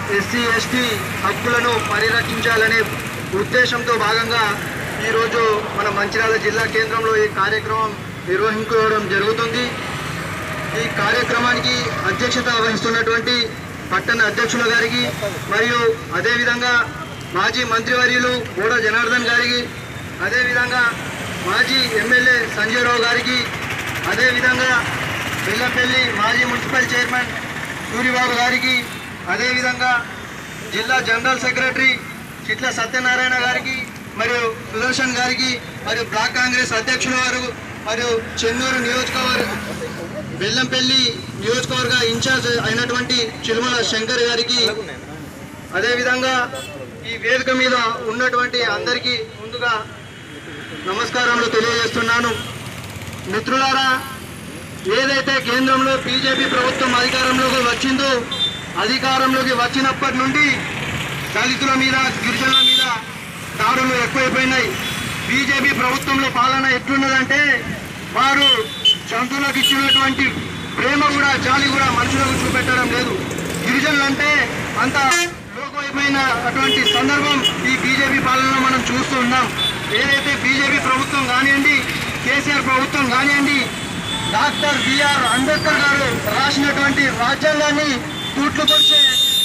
SC ST హక్కులను పరిరక్షించాలనే ఉద్దేశంతో భాగంగా ఈరోజు మన మంచిర్యాల జిల్లా కేంద్రంలో ఈ కార్యక్రమం నిర్వహించుకోవడం జరుగుతుంది ఈ కార్యక్రమానికి అధ్యక్షత వహిస్తున్నటువంటి పట్టణ అధ్యక్షుల గారికి మరియు అదేవిధంగా మాజీ మంత్రివర్యులు బోడ జనార్దన్ గారికి అదేవిధంగా మాజీ ఎమ్మెల్యే సంజయ్ రావు గారికి అదేవిధంగా బెల్లంపల్లి మాజీ మున్సిపల్ చైర్మన్ సూరిబాబు గారికి అదేవిధంగా జిల్లా జనరల్ సెక్రటరీ చిట్ల సత్యనారాయణ గారికి మరియు సుదర్శన్ గారికి మరియు బ్లాక్ కాంగ్రెస్ అధ్యక్షుల వారు మరియు చెన్నూరు నియోజకవర్గ బెల్లంపల్లి నియోజకవర్గ ఇన్ఛార్జ్ అయినటువంటి చిలుమల శంకర్ గారికి అదేవిధంగా ఈ వేదిక మీద ఉన్నటువంటి అందరికీ ముందుగా నమస్కారములు తెలియజేస్తున్నాను మిత్రులారా ఏదైతే కేంద్రంలో బీజేపీ ప్రభుత్వం అధికారంలోకి వచ్చిందో అధికారంలోకి వచ్చినప్పటి నుండి దళితుల మీద గిరిజనుల మీద దాడులు ఎక్కువైపోయినాయి బీజేపీ ప్రభుత్వంలో పాలన ఎట్లున్నదంటే వారు జంతువులకు ఇచ్చినటువంటి ప్రేమ కూడా జాలి కూడా మనుషులకు చూపెట్టడం లేదు గిరిజనులు అంటే అంత లోకమైపోయిన అటువంటి సందర్భం ఈ బీజేపీ పాలనలో మనం చూస్తూ ఉన్నాం ఏదైతే బీజేపీ ప్రభుత్వం కానివ్వండి కేసీఆర్ ప్రభుత్వం కానివ్వండి డాక్టర్ బిఆర్ అంబేద్కర్ గారు రాసినటువంటి రాజ్యాంగాన్ని తూట్లు పొడిచే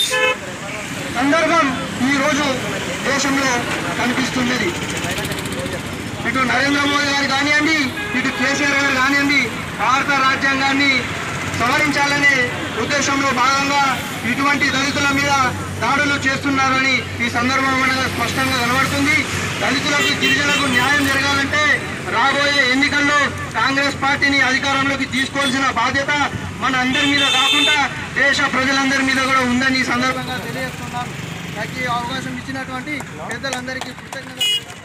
సందర్భం ఈ రోజు దేశంలో కనిపిస్తున్నది ఇటు నరేంద్ర మోదీ గారు కానివ్వండి ఇటు కేసీఆర్ గారు కానివ్వండి భారత రాజ్యాంగాన్ని సవరించాలనే ఉద్దేశంలో భాగంగా ఇటువంటి దళితుల మీద దాడులు చేస్తున్నారని ఈ సందర్భం మనకు స్పష్టంగా కనబడుతుంది దళితులకు గిరిజనులకు న్యాయం జరగాలంటే రాబోయే ఎన్నికల్లో కాంగ్రెస్ పార్టీని అధికారంలోకి తీసుకోవాల్సిన బాధ్యత మన అందరి మీద కాకుండా దేశ ప్రజలందరి మీద కూడా ఉందని ఈ సందర్భంగా తెలియజేస్తున్నాను నాకు ఈ అవకాశం ఇచ్చినటువంటి పెద్దలందరికీ కృతజ్ఞతలు